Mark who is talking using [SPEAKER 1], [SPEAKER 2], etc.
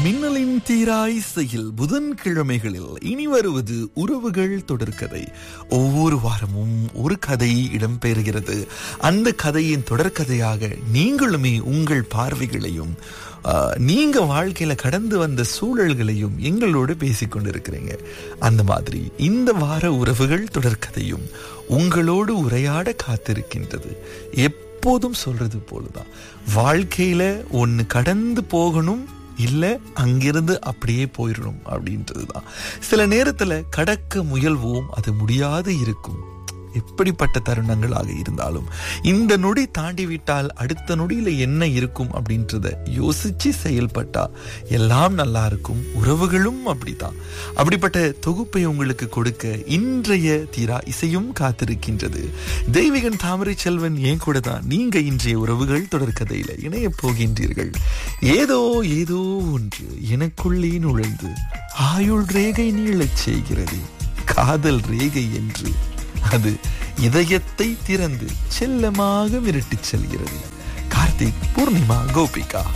[SPEAKER 1] மின்னலின் தீராய் செயல் புதன்கிழமைகளில் இனி வருவது உறவுகள் தொடர்கதை ஒவ்வொரு வாரமும் ஒரு கதை இடம்பெறுகிறது அந்த கதையின் தொடர்கதையாக நீங்களுமே உங்கள் பார்வைகளையும் ஆ, நீங்க வாழ்க்கையில கடந்து வந்த சூழல்களையும் எங்களோடு பேசிக் கொண்டிருக்கிறீங்க அந்த மாதிரி இந்த வார உறவுகள் தொடர்கதையும் உங்களோடு உரையாட காத்திருக்கின்றது எப்போதும் சொல்றது போலதான் வாழ்க்கையில ஒன்னு கடந்து போகணும் இல்ல அங்கிருந்து அப்படியே போயிடணும் அப்படின்றதுதான் சில நேரத்துல கடக்க முயல்வோம் அது முடியாது இருக்கும் எப்படிப்பட்ட தருணங்களாக இருந்தாலும் இந்த நொடி தாண்டி விட்டால் அடுத்த நொடியில என்ன இருக்கும் அப்படின்றத யோசிச்சு செயல்பட்டா எல்லாம் நல்லா இருக்கும் உறவுகளும் அப்படித்தான் அப்படிப்பட்ட தொகுப்பை உங்களுக்கு கொடுக்க இன்றைய தீரா இசையும் காத்திருக்கின்றது தெய்வீகன் தாமரை செல்வன் ஏன் கூட தான் நீங்க இன்றைய உறவுகள் தொடர்கதையில இணைய போகின்றீர்கள் ஏதோ ஏதோ ஒன்று எனக்குள்ளே நுழைந்து ஆயுள் ரேகை நீளச் செய்கிறது காதல் ரேகை என்று அது இதயத்தை திறந்து செல்லமாக மிரட்டிச் செல்கிறது கார்த்திக் பூர்ணிமா கோபிகா